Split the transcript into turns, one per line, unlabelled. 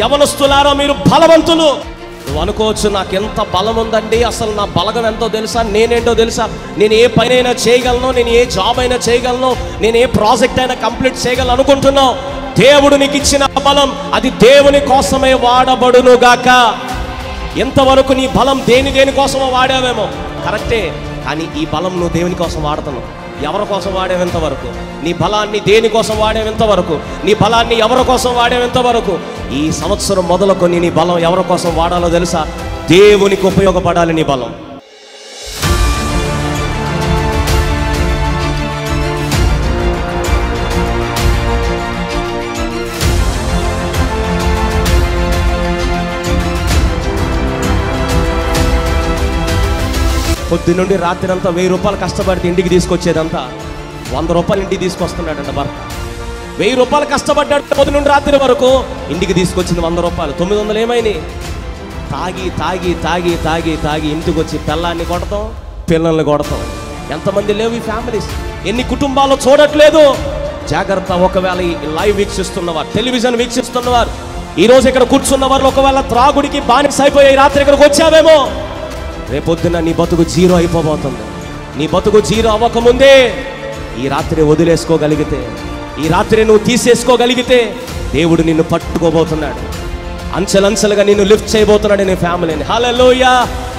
యవనస్తులారా మీరు బలవంతులు నువ్వు అనుకోవచ్చు నాకు ఎంత బలం ఉందండి అసలు నా బలగం ఎంతో తెలుసా నేనేంటో తెలుసా నేను ఏ పని అయినా చేయగలను నేను ఏ జాబ్ అయినా చేయగలను నేను ఏ ప్రాజెక్ట్ అయినా కంప్లీట్ చేయగలను అనుకుంటున్నావు దేవుడు నీకు ఇచ్చిన బలం అది దేవుని కోసమే వాడబడును గాక ఎంతవరకు నీ బలం దేని దేని కోసమో వాడావేమో కరెక్టే కానీ ఈ బలం నువ్వు దేవుని కోసం వాడుతున్నావు ఎవరి కోసం వాడేవెంత వరకు నీ బలాన్ని దేని కోసం వాడేవెంత వరకు నీ బలాన్ని ఎవరి కోసం వాడేవెంత వరకు ఈ సంవత్సరం మొదలుకొని నీ బలం ఎవరి కోసం వాడాలో తెలుసా దేవునికి ఉపయోగపడాలి నీ బలం పొద్దు నుండి రాత్రి అంతా వెయ్యి రూపాయలు కష్టపడితే ఇంటికి తీసుకొచ్చేదంతా వంద రూపాయలు ఇంటికి తీసుకొస్తున్నాడంట భర్త వెయ్యి రూపాయలు కష్టపడ్డాడు పొద్దు నుండి రాత్రి వరకు ఇంటికి తీసుకొచ్చింది వంద రూపాయలు తొమ్మిది వందలు ఏమైనాయి తాగి తాగి తాగి తాగి తాగి ఇంటికి వచ్చి పిల్లాన్ని కొడతాం పిల్లల్ని కొడతాం ఎంతమంది లేవు ఈ ఫ్యామిలీస్ ఎన్ని కుటుంబాలు చూడట్లేదు జాగ్రత్త ఒకవేళ ఈ లైవ్ వీక్షిస్తున్నవారు టెలివిజన్ వీక్షిస్తున్నవారు ఈ రోజు ఇక్కడ కూర్చున్న వారు ఒకవేళ త్రాగుడికి బానిస అయిపోయి ఈ రాత్రి ఇక్కడికి వచ్చావేమో రేపొద్దున నీ బతుకు జీరో అయిపోబోతుంది నీ బతుకు జీరో అవ్వకముందే ఈ రాత్రి వదిలేసుకోగలిగితే ఈ రాత్రి నువ్వు తీసేసుకోగలిగితే దేవుడు నిన్ను పట్టుకోబోతున్నాడు అంచెలంచెలుగా నిన్ను లిఫ్ట్ చేయబోతున్నాడు నీ ఫ్యామిలీని హల్లెలూయా